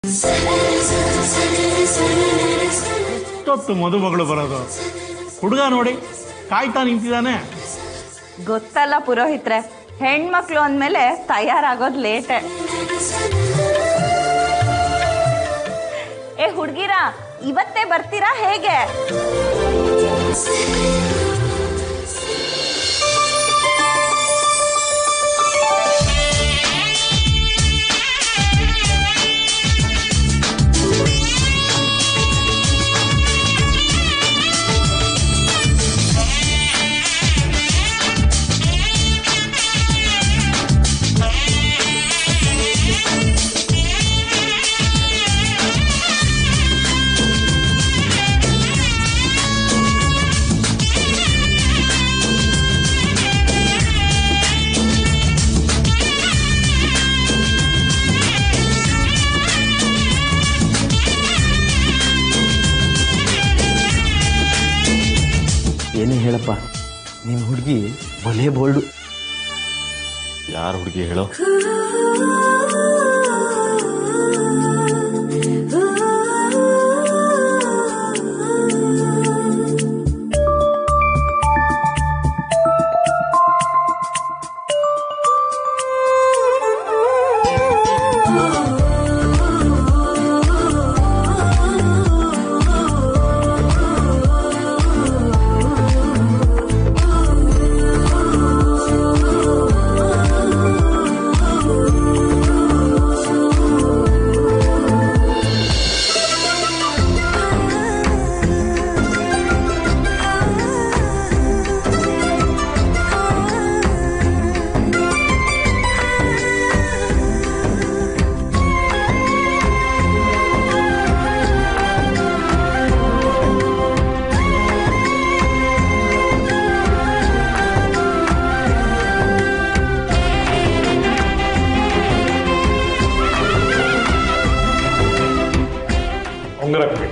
ಎಷ್ಟೊತ್ತು ಮದುಮಗಳು ಬರೋದು ಹುಡುಗ ನೋಡಿ ಕಾಯ್ತಾ ನಿಂತಿದ್ದಾನೆ ಗೊತ್ತಲ್ಲ ಪುರೋಹಿತ್ರೆ ಹೆಣ್ಮಕ್ಳು ಅಂದಮೇಲೆ ತಯಾರಾಗೋದು ಲೇಟೆ ಏ ಹುಡ್ಗಿರ ಇವತ್ತೇ ಬರ್ತೀರಾ ಹೇಗೆ ಏನೇ ಹೇಳಪ್ಪ ನಿಮ್ಮ ಹುಡುಗಿ ಭಲೇ ಬೋಲ್ಡು ಯಾರು ಹುಡುಗಿ ಹೇಳೋ ಉಂಗುರ ಕೊಡಿ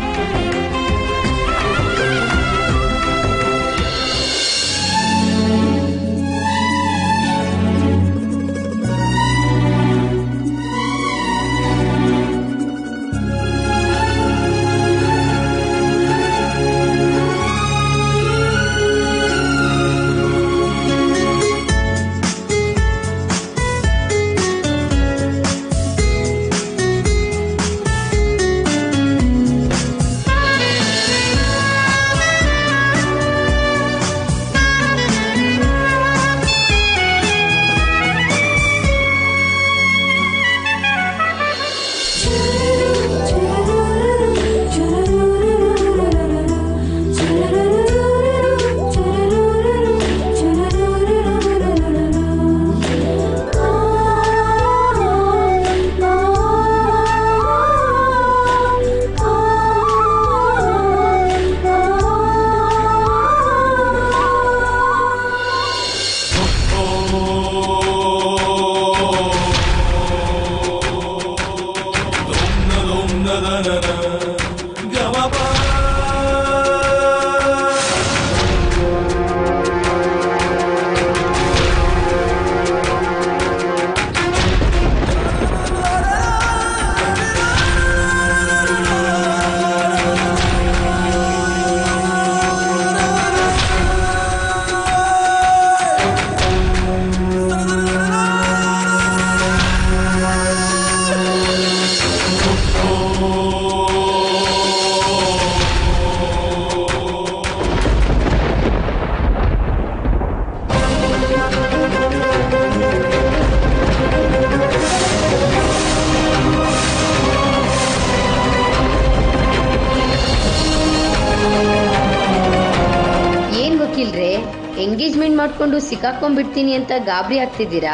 ಏನ್ ವಕೀಲ್ರೆ ಎಂಗೇಜ್ಮೆಂಟ್ ಮಾಡ್ಕೊಂಡು ಸಿಕ್ಕಾಕೊಂಡ್ಬಿಡ್ತೀನಿ ಅಂತ ಗಾಬರಿ ಆಗ್ತಿದ್ದೀರಾ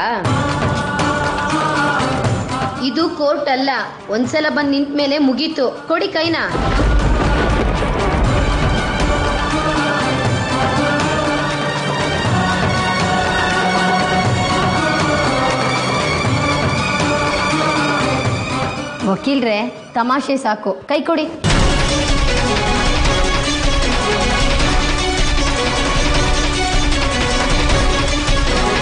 ಇದು ಕೋರ್ಟ್ ಅಲ್ಲ ಒಂದ್ಸಲ ಬಂದ್ ನಿಂತ ಮೇಲೆ ಮುಗೀತು ಕೊಡಿ ಕೈನಾ ವಕೀಲ್ರೆ ತಮಾಷೆ ಸಾಕು ಕೈ ಕೊಡಿ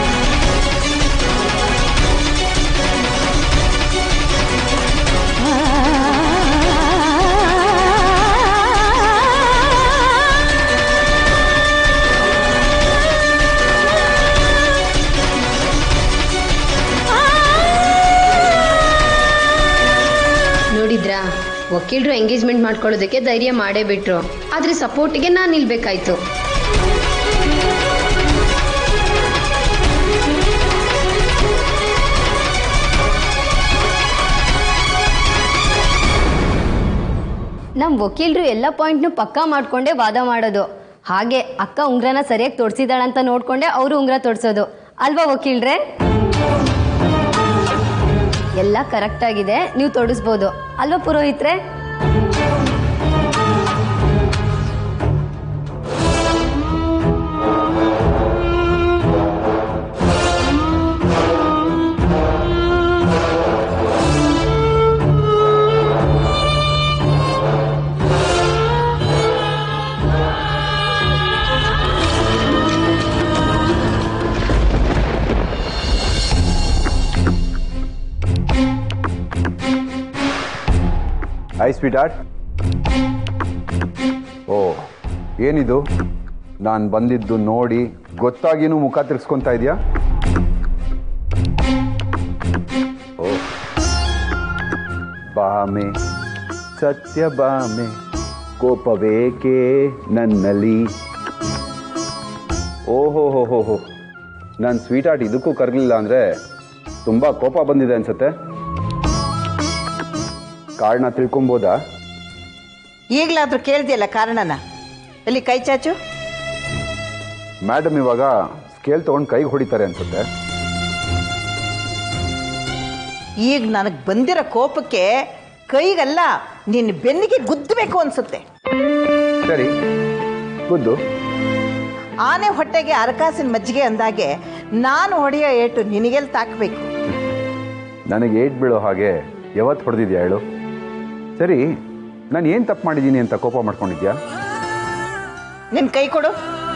ಆ ವಕೀಲರು ಎಂಗೇಜ್ಮೆಂಟ್ ಮಾಡ್ಕೊಳ್ಳೋದಕ್ಕೆ ಧೈರ್ಯ ಮಾಡೇ ಬಿಟ್ರು ಆದ್ರೆ ಸಪೋರ್ಟಿಗೆ ನಾನು ನಿಲ್ಬೇಕಾಯ್ತು ನಮ್ಮ ವಕೀಲರು ಎಲ್ಲ ಪಾಯಿಂಟ್ನು ಪಕ್ಕಾ ಮಾಡ್ಕೊಂಡೇ ವಾದ ಮಾಡೋದು ಹಾಗೆ ಅಕ್ಕ ಉಂಗ್ರನ ಸರಿಯಾಗಿ ತೊಡ್ಸಿದಾಳಂತ ನೋಡ್ಕೊಂಡೆ ಅವರು ಉಂಗ್ರ ತೊಡ್ಸೋದು ಅಲ್ವಾ ವಕೀಲ್ರೆ ಎಲ್ಲ ಕರೆಕ್ಟ್ ಆಗಿದೆ ನೀವು ತೊಡಸ್ಬೋದು ಅಲ್ವಾ ಪುರೋಹಿತ್ರೆ ಐ ಸ್ವೀಟ್ ಆರ್ಟ್ ಓ ಏನಿದು ನಾನು ಬಂದಿದ್ದು ನೋಡಿ ಗೊತ್ತಾಗಿನೂ ಮುಖ ತಿರ್ಸ್ಕೊತಾ ಇದೆಯಾ ಓ ಬಾಮೆ ಸತ್ಯ ಬಾಮೆ ಕೋಪವೇಕೆ ನನ್ನಲ್ಲಿ ಓಹೋ ಹೋ ಹೋ ಹೋ ನನ್ನ ಸ್ವೀಟ್ ಆರ್ಟ್ ಇದಕ್ಕೂ ಕರಗಲಿಲ್ಲ ಅಂದರೆ ತುಂಬ ಕೋಪ ಬಂದಿದೆ ಅನ್ಸುತ್ತೆ ಕಾರಣ ತಿಳ್ಕೊಬೋದಾ ಈಗಲಾದ್ರೂ ಕೇಳ್ದಿಯಲ್ಲ ಕಾರಣನ ಎಲ್ಲಿ ಕೈ ಚಾಚು ಮೇಡಮ್ ಇವಾಗ ಸ್ಕೇಲ್ ತೊಗೊಂಡು ಕೈಗೆ ಹೊಡಿತಾರೆ ಅನ್ಸುತ್ತೆ ಈಗ ನನಗೆ ಬಂದಿರೋ ಕೋಪಕ್ಕೆ ಕೈಗಲ್ಲ ನಿನ್ನ ಬೆನ್ನಿಗೆ ಗುದ್ದಬೇಕು ಅನ್ಸುತ್ತೆ ಸರಿ ಗುದ್ದು ಆನೆ ಹೊಟ್ಟೆಗೆ ಅರಕಾಸಿನ ಮಜ್ಜಿಗೆ ಅಂದಾಗೆ ನಾನು ಹೊಡೆಯೋ ಏಟು ನಿನಗೆಲ್ಲಿ ತಾಕಬೇಕು ನನಗೆ ಏಟ್ ಬೀಳೋ ಹಾಗೆ ಯಾವತ್ತು ಹೊಡೆದಿದ್ಯಾ ಹೇಳು ಸರಿ ನಾನು ಏನು ತಪ್ಪು ಮಾಡಿದ್ದೀನಿ ಅಂತ ಕೋಪ ಮಾಡ್ಕೊಂಡಿದ್ಯಾ ನಿನ್ನ ಕೈ ಕೊಡು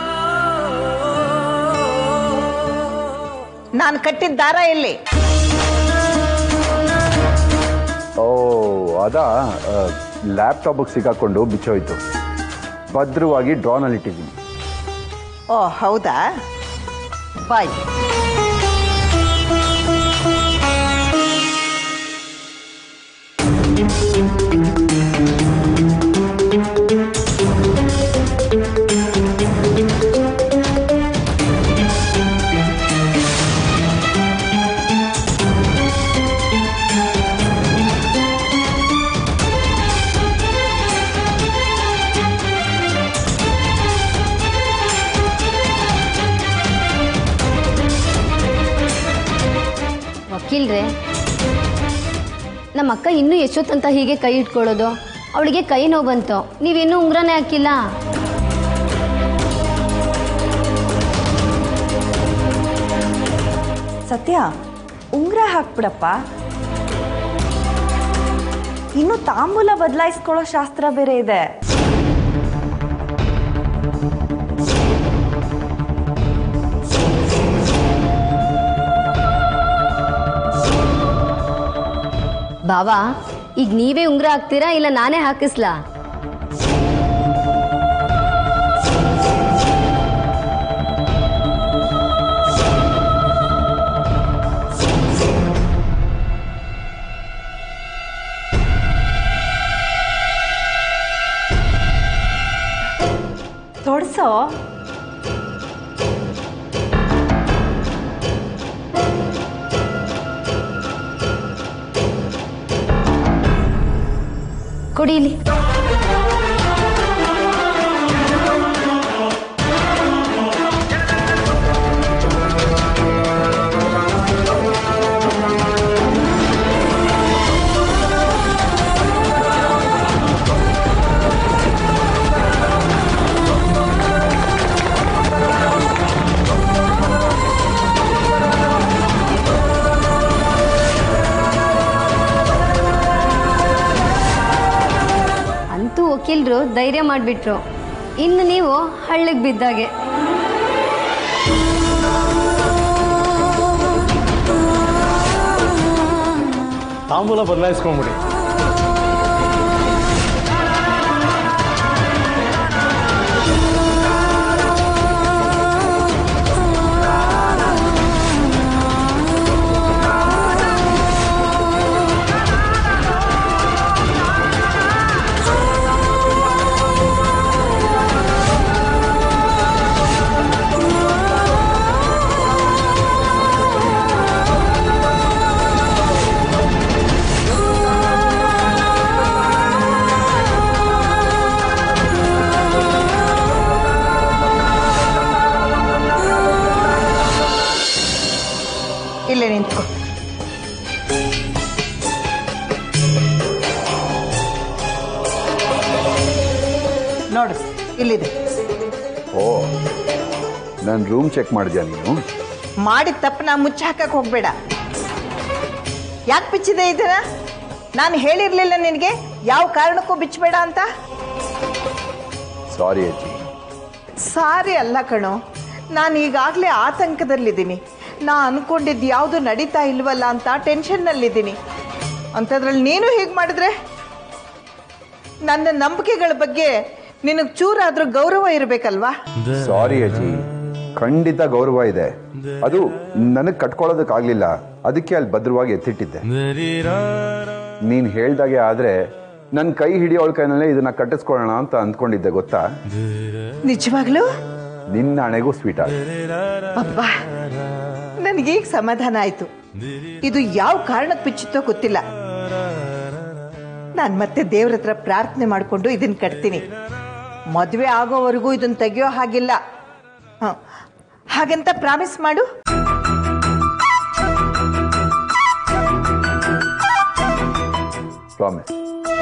ನಾನು ಕಟ್ಟಿದ ದಾರ ಎಲ್ಲಿ ಓ ಅದಾ ಲ್ಯಾಪ್ಟಾಪಿಗೆ ಸಿಕ್ಕಾಕೊಂಡು ಬಿಚ್ಚೋಯ್ತು ಭದ್ರವಾಗಿ ಡ್ರಾನಲ್ಲಿ ಇಟ್ಟಿದ್ದೀನಿ ಓ ಹೌದಾ ಬಾಯ್ ವಕೀಲ್ರೆ ನಮ್ಮ ಅಕ್ಕ ಇನ್ನೂ ಎಷ್ಟೊತ್ತಂತ ಹೀಗೆ ಕೈ ಇಟ್ಕೊಳ್ಳೋದು ಅವಳಿಗೆ ಕೈ ನೋವು ಬಂತು ನೀವಿನ್ನೂ ಉಂಗ್ರನೇ ಹಾಕಿಲ್ಲ ಸತ್ಯ ಉಂಗ್ರ ಹಾಕ್ಬಿಡಪ್ಪ ಇನ್ನು ತಾಂಬೂಲ ಬದಲಾಯಿಸ್ಕೊಳ್ಳೋ ಶಾಸ್ತ್ರ ಬೇರೆ ಇದೆ ಬಾವಾ ಈಗ ನೀವೇ ಉಂಗ್ರ ಹಾಕ್ತೀರಾ ಇಲ್ಲ ನಾನೇ ಹಾಕಿಸ್ಲಾ ತೊಡ್ಸೋ ಕೊಡಿಲಿ ಅಂತೂ ವಕೀಲರು ಧೈರ್ಯ ಮಾಡಿಬಿಟ್ರು ಇನ್ನು ನೀವು ಹಳ್ಳಿಗೆ ಬಿದ್ದಾಗೆ ತಾಂಬೂಲ ಬದಲಾಯಿಸ್ಕೊಂಬಿಡಿ ಇಲ್ಲೇ ನಿಂತ್ಕೊ ನೋಡು ಇಲ್ಲಿದೆ ಓ ನನ್ನ ರೂಮ್ ಚೆಕ್ ಮಾಡಿದ್ಯಾ ನೀನು ಮಾಡಿದ ತಪ್ಪನ್ನ ಮುಚ್ಚಿ ಹಾಕಕ್ಕೆ ಹೋಗಬೇಡ ಯಾಕೆ ಬಿಚ್ಚಿದೆ ಇದನ್ನ ನಾನು ಹೇಳಿರಲಿಲ್ಲ ನಿನಗೆ ಯಾವ ಕಾರಣಕ್ಕೂ ಬಿಚ್ಚಬೇಡ ಅಂತ ಸಾರಿ ಅಜ್ಜಿ ಸಾರಿ ಅಲ್ಲ ಕಣೋ ನಾನು ಈಗಾಗಲೇ ಆತಂಕದಲ್ಲಿದ್ದೀನಿ ನಾ ಅನ್ಕೊಂಡಿದ್ದು ಯಾವುದು ನಡೀತಾ ಇಲ್ವಲ್ಲ ಅಂತ ಟೆನ್ಷನ್ನಲ್ಲಿದ್ದೀನಿ ಅಂಥದ್ರಲ್ಲಿ ನೀನು ಹೀಗೆ ಮಾಡಿದ್ರೆ ನನ್ನ ನಂಬಿಕೆಗಳ ಬಗ್ಗೆ ನಿನಗೆ ಚೂರಾದರೂ ಗೌರವ ಇರಬೇಕಲ್ವಾ ಸಾರಿ ಅಜ್ಜಿ ಖಂಡಿತ ಗೌರವ ಇದೆ ಅದು ನನಗೆ ಕಟ್ಕೊಳ್ಳೋದಕ್ಕಾಗಲಿಲ್ಲ ಅದಕ್ಕೆ ಅಲ್ಲಿ ಭದ್ರವಾಗಿ ಎತ್ತಿಟ್ಟಿದ್ದೆ ನೀನು ಹೇಳ್ದಾಗೆ ಆದರೆ ನನ್ನ ಕೈ ಹಿಡಿಯೋಳ ಕೈನಲ್ಲೇ ಇದನ್ನ ಕಟ್ಟಿಸ್ಕೊಳ್ಳೋಣ ಅಂತ ಅಂದ್ಕೊಂಡಿದ್ದೆ ಗೊತ್ತಾ ನಿಜವಾಗ್ಲೂ ನಿನ್ನ ಹಣೆಗೂ ಸ್ವೀಟ್ ಆಗ ಅಬ್ಬಾ ನನಗೀಗ ಸಮಾಧಾನ ಆಯಿತು ಇದು ಯಾವ ಕಾರಣಕ್ಕೆ ಬಿಚ್ಚಿತ್ತೋ ಗೊತ್ತಿಲ್ಲ ನಾನು ಮತ್ತೆ ದೇವ್ರ ಹತ್ರ ಪ್ರಾರ್ಥನೆ ಮಾಡಿಕೊಂಡು ಇದನ್ನ ಕಟ್ತೀನಿ ಮದುವೆ ಆಗೋವರೆಗೂ ಇದನ್ನ ತೆಗಿಯೋ ಹಾಗಿಲ್ಲ ಹಾಂ ಹಾಗಂತ ಪ್ರಾಮಿಸ್ ಮಾಡು ಪ್ರಾಮಿಸ್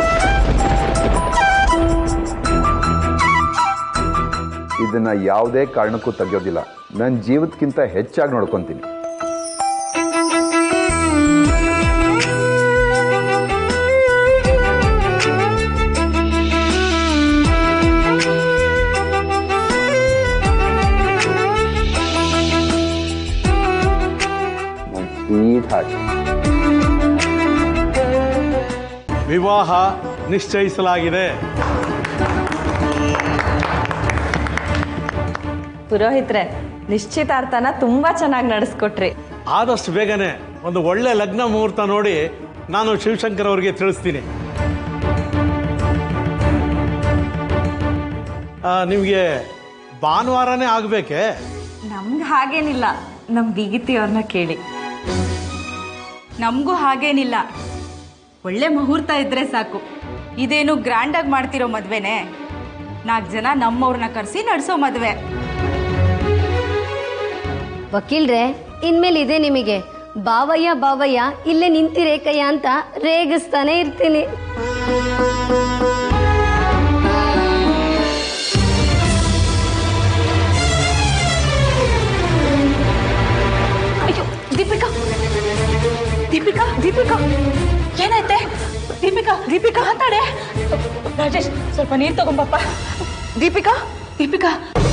ಇದನ್ನ ಯಾವುದೇ ಕಾರಣಕ್ಕೂ ತೆಗೆಯೋದಿಲ್ಲ ನನ್ನ ಜೀವಕ್ಕಿಂತ ಹೆಚ್ಚಾಗಿ ನೋಡ್ಕೊತೀನಿ ನನ್ನ ಸ್ವೀಟ್ ಹಾರ್ಟ್ ವಿವಾಹ ನಿಶ್ಚಯಿಸಲಾಗಿದೆ ಪುರೋಹಿತ್ರೆ ನಿಶ್ಚಿತಾರ್ಥನ ತುಂಬಾ ಚೆನ್ನಾಗಿ ನಡೆಸ್ಕೊಟ್ರಿ ಆದಷ್ಟು ಬೇಗನೆ ಒಂದು ಒಳ್ಳೆ ಲಗ್ನ ಮುಹೂರ್ತ ನೋಡಿ ನಾನು ಶಿವಶಂಕರ್ ಅವರಿಗೆ ತಿಳಿಸ್ತೀನಿ ನಿಮಗೆ ಭಾನುವಾರನೇ ಆಗಬೇಕೆ ನಮ್ಗೆ ಹಾಗೇನಿಲ್ಲ ನಮ್ಮ ಬೀಗಿತಿಯವ್ರನ್ನ ಕೇಳಿ ನಮಗೂ ಹಾಗೇನಿಲ್ಲ ಒಳ್ಳೆ ಮುಹೂರ್ತ ಇದ್ರೆ ಸಾಕು ಇದೇನು ಗ್ರ್ಯಾಂಡಾಗಿ ಮಾಡ್ತಿರೋ ಮದುವೆನೇ ನಾಲ್ಕು ಜನ ನಮ್ಮವ್ರನ್ನ ಕರೆಸಿ ನಡೆಸೋ ಮದುವೆ ವಕೀಲ್ರೆ ಇನ್ಮೇಲೆ ಇದೆ ನಿಮಗೆ ಬಾವಯ್ಯ ಬಾವಯ್ಯ ಇಲ್ಲೇ ನಿಂತಿರೇಕಯ್ಯ ಅಂತ ರೇಗಿಸ್ತಾನೆ ಇರ್ತೀನಿ ಅಯ್ಯೋ ದೀಪಿಕಾ ದೀಪಿಕಾ ದೀಪಿಕಾ ಏನೈತೆ ದೀಪಿಕಾ ದೀಪಿಕಾ ಮಾತಾಡೆ ರಾಜೇಶ್ ಸ್ವಲ್ಪ ನೀರು ತಗೊಂಬಪ್ಪ ದೀಪಿಕಾ ದೀಪಿಕಾ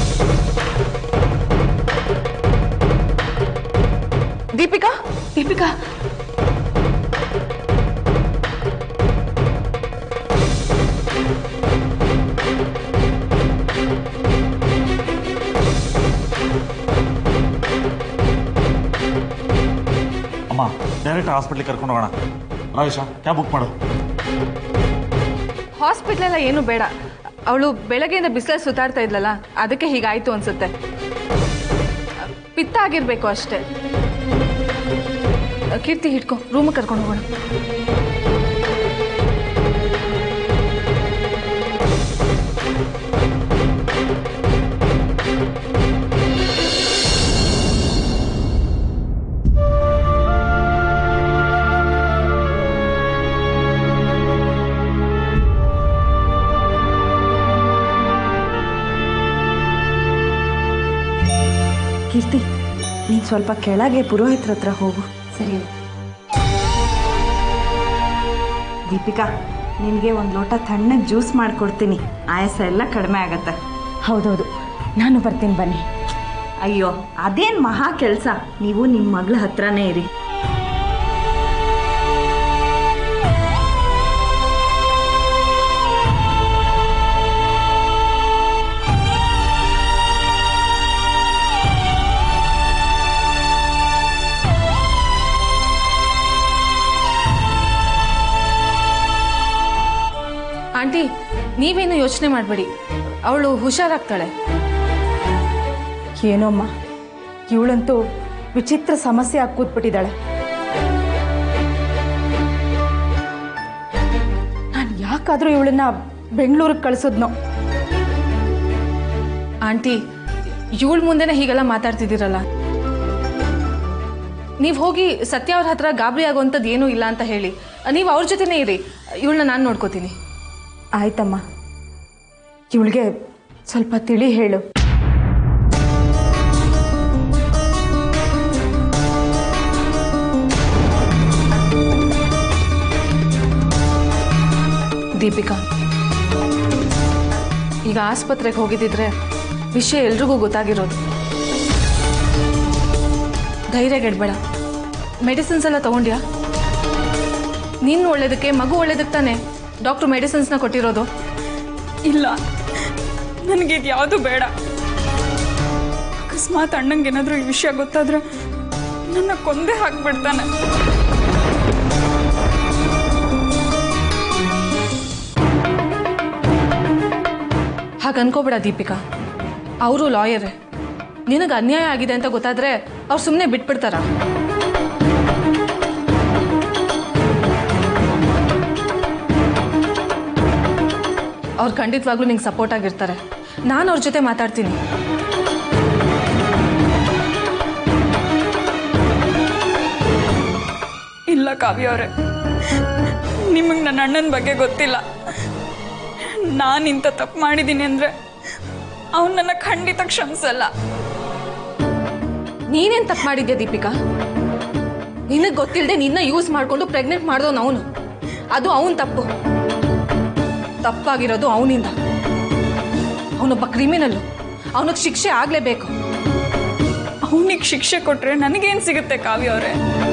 ದೀಪಿಕಾ ದೀಪಿಕಾ ಅಮ್ಮ ಡೈರೆಕ್ಟ್ ಹಾಸ್ಪಿಟ್ಲಿಗೆ ಕರ್ಕೊಂಡು ಹೋಗೋಣ ರಾಜೇಶ ಕ್ಯಾಬ್ ಬುಕ್ ಮಾಡು ಹಾಸ್ಪಿಟ್ಲೆಲ್ಲ ಏನು ಬೇಡ ಅವಳು ಬೆಳಗ್ಗೆಯಿಂದ ಬಿಸಿಲಲ್ಲಿ ಸುತ್ತಾಡ್ತಾ ಇದ್ಲಲ್ಲ ಅದಕ್ಕೆ ಹೀಗಾಯ್ತು ಅನ್ಸುತ್ತೆ ಪಿತ್ತ ಆಗಿರ್ಬೇಕು ಅಷ್ಟೇ ಕೀರ್ತಿ ಹಿಡ್ಕೊ ರೂಮಿಗೆ ಕರ್ಕೊಂಡು ಹೋಗೋಣ ಕೀರ್ತಿ ನೀನು ಸ್ವಲ್ಪ ಕೆಳಗೆ ಪುರೋಹಿತ್ರ ಹತ್ರ ಹೋಗು ಸರಿ ದೀಪಿಕಾ ನಿನಗೆ ಒಂದು ಲೋಟ ತಣ್ಣಗೆ ಜ್ಯೂಸ್ ಮಾಡಿಕೊಡ್ತೀನಿ ಆಯಾಸ ಎಲ್ಲ ಕಡಿಮೆ ಆಗತ್ತೆ ಹೌದೌದು ನಾನು ಬರ್ತೀನಿ ಬನ್ನಿ ಅಯ್ಯೋ ಅದೇನು ಮಹಾ ಕೆಲಸ ನೀವು ನಿಮ್ಮ ಮಗಳ ಹತ್ರನೇ ಇರಿ ಆಂಟಿ ನೀವೇನು ಯೋಚನೆ ಮಾಡಬೇಡಿ ಅವಳು ಹುಷಾರಾಗ್ತಾಳೆ ಏನೋಮ್ಮ ಇವಳಂತೂ ವಿಚಿತ್ರ ಸಮಸ್ಯೆ ಆಗಿ ಕೂತ್ಬಿಟ್ಟಿದ್ದಾಳೆ ನಾನು ಯಾಕಾದರೂ ಇವಳನ್ನ ಬೆಂಗಳೂರಿಗೆ ಕಳಿಸೋದ್ನೋ ಆಂಟಿ ಇವಳ ಮುಂದೆನೇ ಹೀಗೆಲ್ಲ ಮಾತಾಡ್ತಿದ್ದೀರಲ್ಲ ನೀವು ಹೋಗಿ ಸತ್ಯ ಅವ್ರ ಹತ್ರ ಗಾಬರಿ ಆಗುವಂಥದ್ದು ಏನೂ ಇಲ್ಲ ಅಂತ ಹೇಳಿ ನೀವು ಅವ್ರ ಜೊತೆನೇ ಇರಿ ಇವಳನ್ನ ನಾನು ನೋಡ್ಕೋತೀನಿ ಆಯ್ತಮ್ಮ ಇವಳಿಗೆ ಸ್ವಲ್ಪ ತಿಳಿ ಹೇಳು ದೀಪಿಕಾ ಈಗ ಆಸ್ಪತ್ರೆಗೆ ಹೋಗಿದ್ದಿದ್ರೆ ವಿಷಯ ಎಲ್ರಿಗೂ ಗೊತ್ತಾಗಿರೋದು ಧೈರ್ಯ ಗೆಡ್ಬೇಡ ಮೆಡಿಸಿನ್ಸ್ ಎಲ್ಲ ತಗೊಂಡ್ಯಾ ನೀನು ಒಳ್ಳೇದಕ್ಕೆ ಮಗು ಒಳ್ಳೇದಕ್ಕೆ ತಾನೆ ಡಾಕ್ಟ್ರು ಮೆಡಿಸಿನ್ಸ್ನ ಕೊಟ್ಟಿರೋದು ಇಲ್ಲ ನನಗಿದು ಯಾವುದು ಬೇಡ ಅಕಸ್ಮಾತ್ ಅಣ್ಣಂಗೆ ಏನಾದರೂ ಈ ವಿಷಯ ಗೊತ್ತಾದ್ರೆ ನನ್ನ ಕೊಂದೇ ಹಾಕ್ಬಿಡ್ತಾನೆ ಹಾಗೆ ಅನ್ಕೋಬೇಡ ದೀಪಿಕಾ ಅವರು ಲಾಯರೇ ನಿನಗೆ ಅನ್ಯಾಯ ಆಗಿದೆ ಅಂತ ಗೊತ್ತಾದ್ರೆ ಅವ್ರು ಸುಮ್ಮನೆ ಬಿಟ್ಬಿಡ್ತಾರ ಅವ್ರು ಖಂಡಿತವಾಗ್ಲೂ ನಿಂಗೆ ಸಪೋರ್ಟ್ ಆಗಿರ್ತಾರೆ ನಾನು ಅವ್ರ ಜೊತೆ ಮಾತಾಡ್ತೀನಿ ಇಲ್ಲ ಕಾವ್ಯ ಅವರೇ ನಿಮಗೆ ನನ್ನ ಅಣ್ಣನ ಬಗ್ಗೆ ಗೊತ್ತಿಲ್ಲ ನಾನು ಇಂಥ ತಪ್ಪು ಮಾಡಿದ್ದೀನಿ ಅಂದರೆ ಅವನು ನನ್ನ ಖಂಡಿತ ಕ್ಷಮಿಸಲ್ಲ ನೀನೇನ್ ತಪ್ಪು ಮಾಡಿದ್ಯಾ ದೀಪಿಕಾ ನಿನಗೆ ಗೊತ್ತಿಲ್ಲದೆ ನಿನ್ನ ಯೂಸ್ ಮಾಡ್ಕೊಂಡು ಪ್ರೆಗ್ನೆಂಟ್ ಮಾಡ್ದವನು ಅವನು ಅದು ಅವನ್ ತಪ್ಪು ತಪ್ಪಾಗಿರೋದು ಅವನಿಂದ ಅವನೊಬ್ಬ ಕ್ರಿಮಿನಲ್ಲು ಅವನಿಗೆ ಶಿಕ್ಷೆ ಆಗ್ಲೇಬೇಕು ಅವನಿಗೆ ಶಿಕ್ಷೆ ಕೊಟ್ರೆ ನನಗೇನು ಸಿಗುತ್ತೆ ಕಾವ್ಯ ಅವರೇ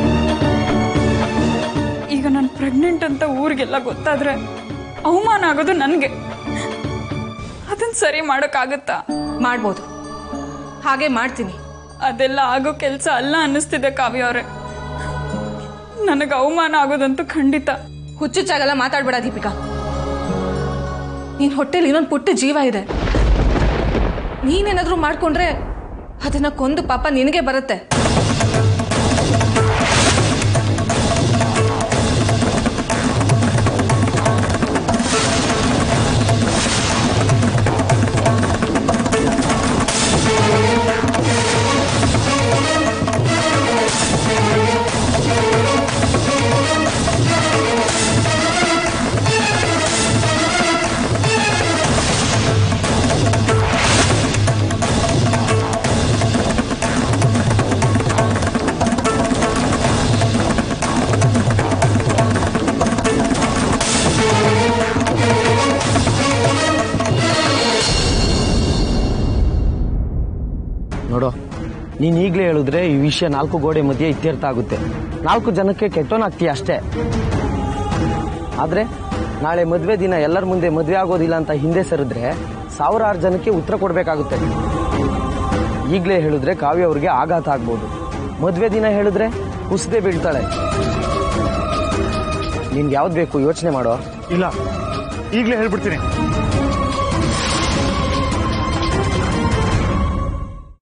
ಈಗ ನಾನು ಪ್ರೆಗ್ನೆಂಟ್ ಅಂತ ಊರಿಗೆಲ್ಲ ಗೊತ್ತಾದ್ರೆ ಅವಮಾನ ಆಗೋದು ನನಗೆ ಅದನ್ನ ಸರಿ ಮಾಡೋಕ್ಕಾಗತ್ತಾ ಮಾಡ್ಬೋದು ಹಾಗೆ ಮಾಡ್ತೀನಿ ಅದೆಲ್ಲ ಆಗೋ ಕೆಲಸ ಅಲ್ಲ ಅನ್ನಿಸ್ತಿದೆ ಕಾವ್ಯ ಅವರೇ ನನಗೆ ಅವಮಾನ ಆಗೋದಂತೂ ಖಂಡಿತ ಹುಚ್ಚುಚ್ಚಾಗೆಲ್ಲ ಮಾತಾಡ್ಬೇಡ ದೀಪಿಕಾ ನೀನ್ ಹೊಟ್ಟೆಲಿ ಇನ್ನೊಂದು ಪುಟ್ಟ ಜೀವ ಇದೆ ನೀನೇನಾದ್ರೂ ಮಾಡ್ಕೊಂಡ್ರೆ ಅದನ್ನ ಕೊಂದು ಪಾಪ ನಿನಗೆ ಬರುತ್ತೆ ನೋಡು ನೀನು ಈಗಲೇ ಹೇಳಿದ್ರೆ ಈ ವಿಷಯ ನಾಲ್ಕು ಗೋಡೆ ಮಧ್ಯೆ ಇತ್ಯರ್ಥ ಆಗುತ್ತೆ ನಾಲ್ಕು ಜನಕ್ಕೆ ಕೆಟ್ಟೋನಾಗ್ತೀಯ ಅಷ್ಟೇ ಆದರೆ ನಾಳೆ ಮದುವೆ ದಿನ ಎಲ್ಲರ ಮುಂದೆ ಮದುವೆ ಆಗೋದಿಲ್ಲ ಅಂತ ಹಿಂದೆ ಸರಿದ್ರೆ ಸಾವಿರಾರು ಜನಕ್ಕೆ ಉತ್ತರ ಕೊಡಬೇಕಾಗುತ್ತೆ ಈಗಲೇ ಹೇಳಿದ್ರೆ ಕಾವ್ಯ ಅವ್ರಿಗೆ ಆಘಾತ ಆಗ್ಬೋದು ಮದುವೆ ದಿನ ಹೇಳಿದ್ರೆ ಕುಸ್ದೆ ಬೀಳ್ತಾಳೆ ನಿನ್ಗೆ ಯಾವ್ದು ಬೇಕು ಯೋಚನೆ ಮಾಡೋ ಇಲ್ಲ ಈಗಲೇ ಹೇಳ್ಬಿಡ್ತೀನಿ